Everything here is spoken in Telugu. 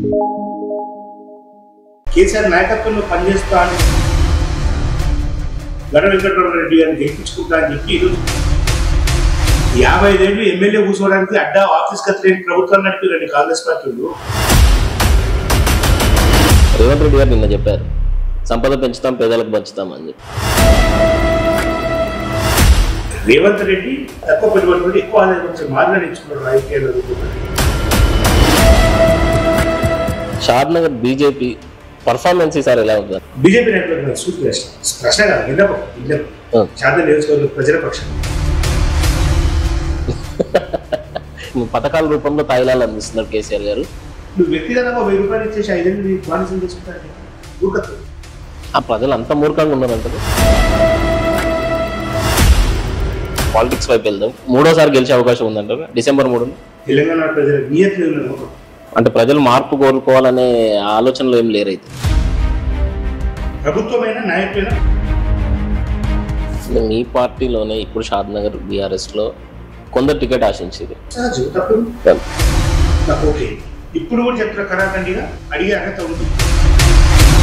కేసీఆర్ నాయకత్వంలో పనిచేస్తా అని గడ వెంకటరమణరెడ్డి గారిని గెలిపించుకుంటా అని చెప్పి ఈరోజు యాభై ఐదేళ్ళు ఎమ్మెల్యే కూర్చోవడానికి అడ్డా ఆఫీస్ కత్తిలేని ప్రభుత్వం నడిపారండి కాంగ్రెస్ పార్టీలు రేవంత్ రెడ్డి గారు నిన్న చెప్పారు సంపద పెంచుతాం పేదలకు పంచుతాం అని చెప్పి రేవంత్ రెడ్డి తక్కువ పెట్టుబడి ఎక్కువ ఆదాయం వచ్చే మార్గాన్ని ఇచ్చుకున్నారు రాజకీయాల్లో షాద్ నగర్ బీజేపీ పర్ఫార్మెన్స్ ఈసారి ఎలా ఉంటుంది బీజేపీ నాయకులకు సూట్ ప్రశ్న ప్రశ్న కాదు విన్నపం విన్నపం Hmm. శాతం నియోజకవర్గ ప్రజల పక్షం పథకాల రూపంలో తాయిలాలు అందిస్తున్నారు కేసీఆర్ గారు నువ్వు వ్యక్తిగతంగా వెయ్యి రూపాయలు ఇచ్చేసి ఐదేళ్ళు నీ బానిసలు చేసుకుంటాను ఊరుకత్తు ఆ ప్రజలు అంత మూర్ఖంగా ఉన్నారంటారు పాలిటిక్స్ వైపు వెళ్దాం మూడోసారి గెలిచే అవకాశం ఉందంటారు డిసెంబర్ మూడు తెలంగాణ ప్రజల నియత్ మీద ఉన్న నమ్మకం అంటే ప్రజలు మార్పు కోరుకోవాలనే ఆలోచనలో ఏం లేరైతే ప్రభుత్వమైన నాయకులైన మీ పార్టీలోనే ఇప్పుడు షాద్ నగర్ బీఆర్ఎస్ లో కొందరు టికెట్ ఆశించేది సహజం తప్పు నాకు ఓకే ఇప్పుడు కూడా చెప్తున్న కరాఖండిగా అడిగే అర్హత ఉంది